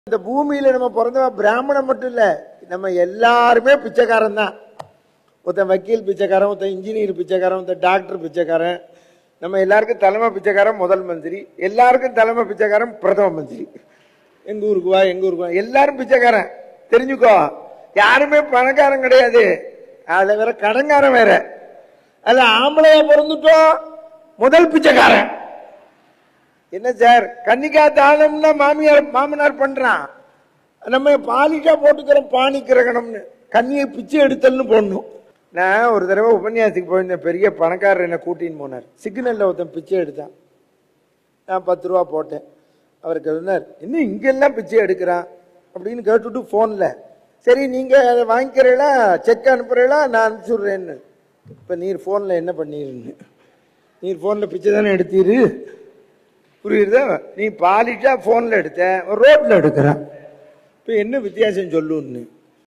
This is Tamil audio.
இந்த பூமியில நம்ம பிறந்தவன் பிராமணன் மட்டும் இல்ல நம்ம எல்லாருமே பிச்சைக்காரன் தான் ஒருத்தன் வக்கீல் பிச்சைக்காரன் ஒருத்தன் இன்ஜினியர் பிச்சைக்காரன் ஒருத்தன் டாக்டர் பிச்சைக்காரன் நம்ம எல்லாருக்கும் தலைமை பிச்சைக்காரன் முதல் மந்திரி எல்லாருக்கும் தலைமை பிச்சைக்காரன் பிரதம மந்திரி எங்க ஊருக்கு வா எங்க ஊருக்கு வா எல்லாரும் பிச்சைக்காரன் தெரிஞ்சுக்கோ யாருமே பணக்காரன் கிடையாது அதுல வேற கடன்காரன் வேற அதுல ஆம்பளையா பிறந்துட்டோம் முதல் பிச்சைக்காரன் என்ன சார் கன்னிகா தானம்னா மாமியார் மாமனார் பண்றான் நம்ம பாலிக்கா போட்டுக்கிறோம் பாணி கிரகணம்னு கன்னியை பிச்சை எடுத்தல்னு போடணும் நான் ஒரு தடவை உபன்யாசத்துக்கு போயிருந்தேன் பெரிய பணக்காரர் என்ன கூட்டின்னு போனார் சிக்னல்ல ஒருத்தன் பிச்சை எடுத்தான் நான் பத்து ரூபா போட்டேன் அவருக்கு சொன்னார் இன்னும் இங்கெல்லாம் பிச்சை எடுக்கிறான் அப்படின்னு கேட்டுட்டு ஃபோனில் சரி நீங்கள் அதை வாங்கிக்கிறீங்களா செக் அனுப்புறீங்களா நான் அனுப்பிச்சுட்றேன்னு இப்போ நீர் ஃபோனில் என்ன பண்ணிருன்னு நீர் ஃபோனில் பிச்சை தானே எடுத்தீரு புரியுதா நீ பாலிட்டா ஃபோனில் எடுத்த ரோட்டில் எடுக்கிறான் இப்போ என்ன வித்தியாசம் சொல்லுன்னு